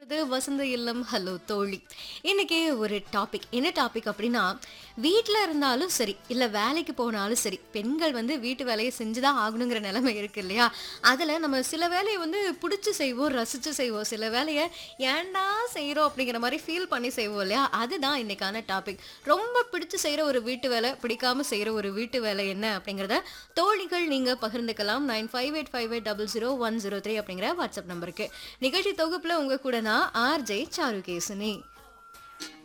இது வசந்த இல்லம் ஹலோ தோழி இன்னைக்கு ஒரு டாபிக் என்ன டாபிக் அப்படின்னா வீட்டில் இருந்தாலும் சரி இல்லை வேலைக்கு போனாலும் சரி பெண்கள் வந்து வீட்டு வேலையை செஞ்சு தான் ஆகணுங்கிற நிலைமை இருக்கு இல்லையா அதில் நம்ம சில வேலையை வந்து பிடிச்சி செய்வோம் ரசித்து செய்வோம் சில வேலையை ஏன்டா செய்கிறோம் அப்படிங்கிற மாதிரி ஃபீல் பண்ணி செய்வோம் இல்லையா அதுதான் இன்னைக்கான டாபிக் ரொம்ப பிடிச்சு செய்கிற ஒரு வீட்டு வேலை பிடிக்காம செய்கிற ஒரு வீட்டு வேலை என்ன அப்படிங்கிறத தோழிகள் நீங்கள் பகிர்ந்துக்கலாம் nine five eight five eight double zero one zero three அப்படிங்கிற வாட்ஸ்அப் நம்பருக்கு நிகழ்ச்சி தொகுப்பில் உங்கள் கூட நான் ஆர்ஜே சாருகேசினி